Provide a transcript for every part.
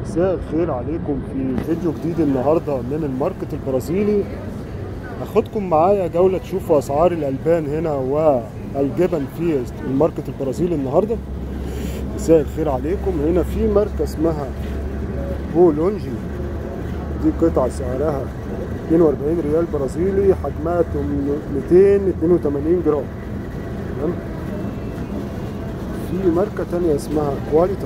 مساء الخير عليكم في فيديو جديد النهارده من الماركت البرازيلي هاخدكم معايا جولة تشوفوا أسعار الألبان هنا والجبن في الماركت البرازيلي النهارده مساء الخير عليكم هنا في ماركة اسمها بولونجي دي قطعة سعرها 42 ريال برازيلي حجمها 282 جرام تمام في ماركة تانية اسمها كواليتا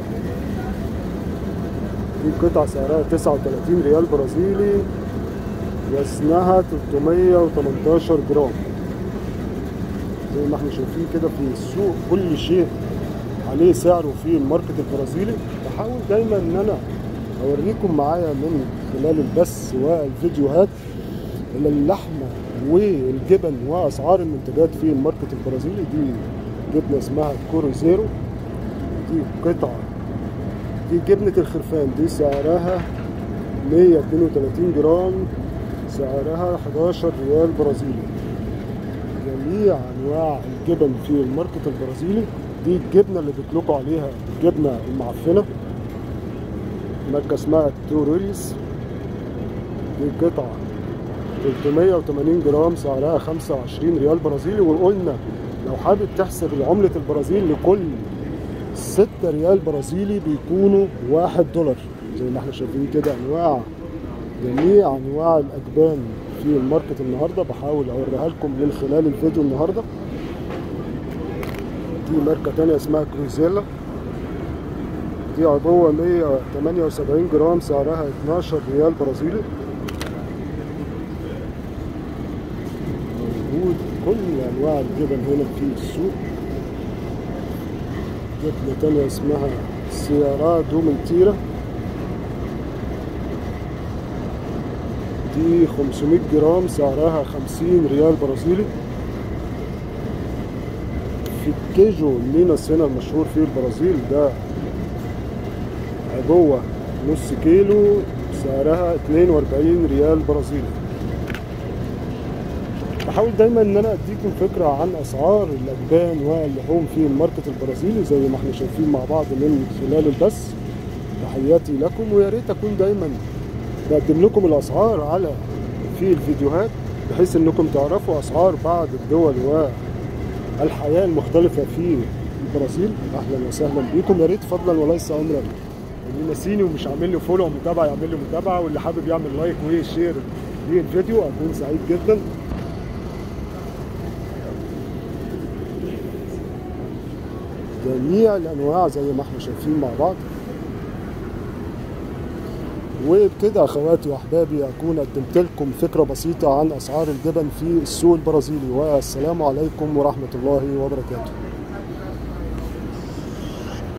دي قطعة سعرها 39 ريال برازيلي وزنها 318 جرام زي ما احنا شايفين كده في السوق كل شيء عليه سعره في الماركت البرازيلي بحاول دايما ان انا اوريكم معايا من خلال البث والفيديوهات اللحمة والجبن واسعار المنتجات في الماركت البرازيلي دي جبنة اسمها كوروزيرو دي قطعة دي جبنة الخرفان دي سعرها 132 جرام سعرها 11 ريال برازيلي جميع انواع الجبن في الماركت البرازيلي دي الجبنة اللي بيطلقوا عليها الجبنة المعفنة ماركة اسمها توريليس دي قطعة 380 جرام سعرها 25 ريال برازيلي وقلنا لو حابب تحسب عملة البرازيل لكل 6 ريال برازيلي بيكونوا 1 دولار زي ما احنا شايفين كده انواع جميع انواع الاجبان في الماركت النهارده بحاول اوريها لكم من خلال الفيديو النهارده دي ماركه تانية اسمها كروزيلا دي عبوه 178 جرام سعرها 12 ريال برازيلي موجود كل انواع الجبن هنا في السوق جبنه تانية اسمها سيارا دومنتيرا دي 500 جرام سعرها 50 ريال برازيلي في الكيجو ميناس هنا المشهور في البرازيل ده عبوة نص كيلو سعرها 42 ريال برازيلي بحاول دايما ان انا اديكم فكرة عن اسعار الاجبان واللحوم في الماركت البرازيلي زي ما احنا شايفين مع بعض من خلال البث تحياتي لكم ويا ريت اكون دايما بقدم لكم الاسعار على في الفيديوهات بحيث انكم تعرفوا اسعار بعض الدول والحياه المختلفه في البرازيل اهلا وسهلا بكم يا ريت فضلا وليس امرا اللي ناسيني ومش عامل لي فولو ومتابعه يعمل لي متابعه واللي حابب يعمل لايك وشير للفيديو اكون سعيد جدا جميع الانواع زي ما احنا شايفين مع بعض وبكده اخواتي واحبابي اكون قدمت لكم فكره بسيطه عن اسعار الجبن في السوق البرازيلي والسلام عليكم ورحمه الله وبركاته